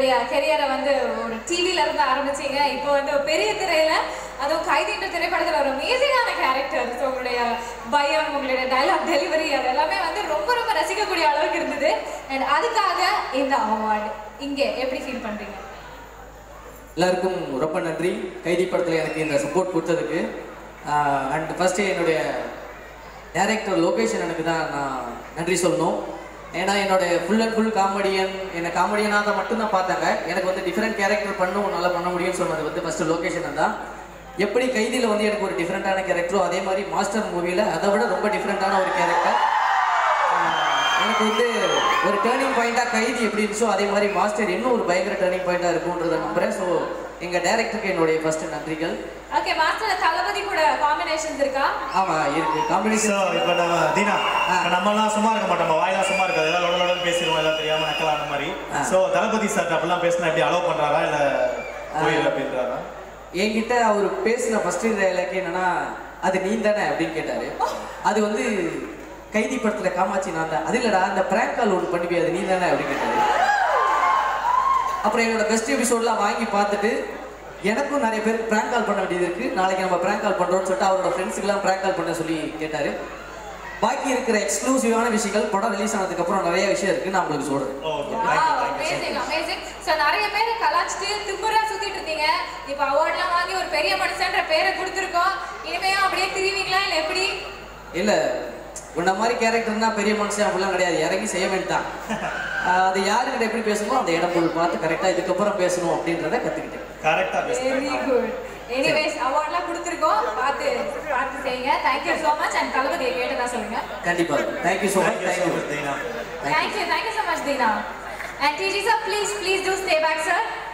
உங்களுடைய கெரியரை வந்து ஒரு டிவில இருந்து ஆரம்பிச்சீங்க இப்போ வந்து ஒரு பெரிய திரையில அதுவும் கைதின்ற திரைப்படத்துல ஒரு அமேசிங்கான கேரக்டர் ஸோ உங்களுடைய பயம் உங்களுடைய டைலாக் டெலிவரி அது எல்லாமே வந்து ரொம்ப ரொம்ப ரசிக்கக்கூடிய அளவுக்கு இருந்தது அண்ட் அதுக்காக இந்த அவார்டு இங்கே எப்படி ஃபீல் பண்றீங்க எல்லாருக்கும் ரொம்ப நன்றி கைதி படத்தில் எனக்கு இந்த சப்போர்ட் கொடுத்ததுக்கு அண்ட் ஃபஸ்ட்டு என்னுடைய டைரக்டர் லொகேஷன் எனக்கு தான் நான் நன்றி சொல்லணும் ஏன்னா என்னோட ஃபுல் அண்ட் ஃபுல் காமெடியன் என்னை காமெடியனாக தான் மட்டும்தான் பார்த்தாங்க எனக்கு வந்து டிஃப்ரெண்ட் கேரக்டர் பண்ணும் நல்லா பண்ண முடியும்னு சொன்னது வந்து ஃபஸ்ட்டு லொகேஷன் தான் எப்படி கைதியில் வந்து எனக்கு ஒரு டிஃப்ரெண்ட்டான கேரக்டரோ அதே மாதிரி மாஸ்டர் மூவியில் அதை விட ரொம்ப டிஃப்ரெண்ட்டான ஒரு கேரக்டர் எனக்கு வந்து ஒரு டேர்னிங் பாயிண்டாக கைதி எப்படி இருந்துச்சோ அதே மாதிரி மாஸ்டர் இன்னும் ஒரு பயங்கர டேர்னிங் பாயிண்டாக இருக்கும்ன்றதை நம்புறேன் ஸோ எங்கள் டைரக்டருக்கு என்னுடைய ஃபர்ஸ்ட் நன்றிகள் ஓகே மாஸ்டர் தளபதி கூட காம்பினேஷன்ஸ் இருக்கா ஆமாம் இருக்கு ஸோ காம்பினேஷன் இப்போ நம்ம தீனா இப்ப நம்மலாம் சும்மா இருக்க மாட்டோம் நம்ம வாயெல்லாம் சும்மா இருக்காது ஏதாவது லொடலொடன்னு பேசிடுவோம் எல்லாம் தெரியாம நக்கலாம் அந்த மாதிரி ஆ. ஸோ தளபதி சார் அப்படிலாம் பேசினா எப்படி அலோவ் பண்றாரா இல்ல கோயில் அப்படின்றாரா என்கிட்ட அவர் பேசின ஃபர்ஸ்ட் டைலாக் என்னன்னா அது நீ தானே அப்படின்னு கேட்டாரு அது வந்து கைதி படத்துல காமாட்சி நான் தான் அது இல்லடா அந்த பிராங்க் கால் ஒன்று பண்ணுவியா அது நீ தானே அப்படின்னு கேட்டாரு அப்புறம் என்னோட பெஸ்ட் எபிசோட்லாம் வாங்கி பார்த்துட்டு எனக்கும் நிறைய பேருக்கு பிராங்க் கால் பண்ண வேண்டியது இருக்கு நாளைக்கு நம்ம பிராங்க் கால் பண்றோம்னு சொல்லிட்டு அவரோட ஃப்ரெண்ட்ஸுக்கெல்லாம் பிராங்க் கால் பண்ண சொல்லி கேட்டாரு பாக்கி இருக்கிற எக்ஸ்க்ளூசிவான விஷயங்கள் படம் ரிலீஸ் ஆனதுக்கு அப்புறம் நிறைய விஷயம் இருக்கு நான் உங்களுக்கு சொல்றேன் ஓகே அமேசிங் அமேசிங் ஸோ நிறைய பேர் கலாச்சிட்டு திமுறா சுத்திட்டு இருந்தீங்க இப்போ அவார்ட்லாம் வாங்கி ஒரு பெரிய மனுஷன்ற பேரை கொடுத்துருக்கோம் இனிமேயும் அப்படியே திரிவீங்களா இல்லை எப்படி இல்ல உன்ன மாதிரி கேரக்டர்னா பெரிய மனுஷன் அப்படிலாம் கிடையாது இறங்கி செய்ய வேண்டாம் ஆஹ் அது யாருக்கிட்ட எப்படி பேசணுமோ அந்த இடம் பொருள் பார்த்து கரெக்டா இதுக்கப்புறம் பேசணும் அப்படின்றத கத்துக்கிட்டேன் கரெக்டா வெரி பேசுறேன் குட் எனிவேஸ் அவார்ட்லாம் கொடுத்துருக்கோம் பார்த்து பார்த்து செய்யுங்க தேங்க்யூ ஸோ மச் அண்ட் தளபதியை கேட்டதா சொல்லுங்க கண்டிப்பா thank you so much thank you so thank you much Deena Thank you, thank you so much, Dina. And TG sir, please, please do stay back, sir.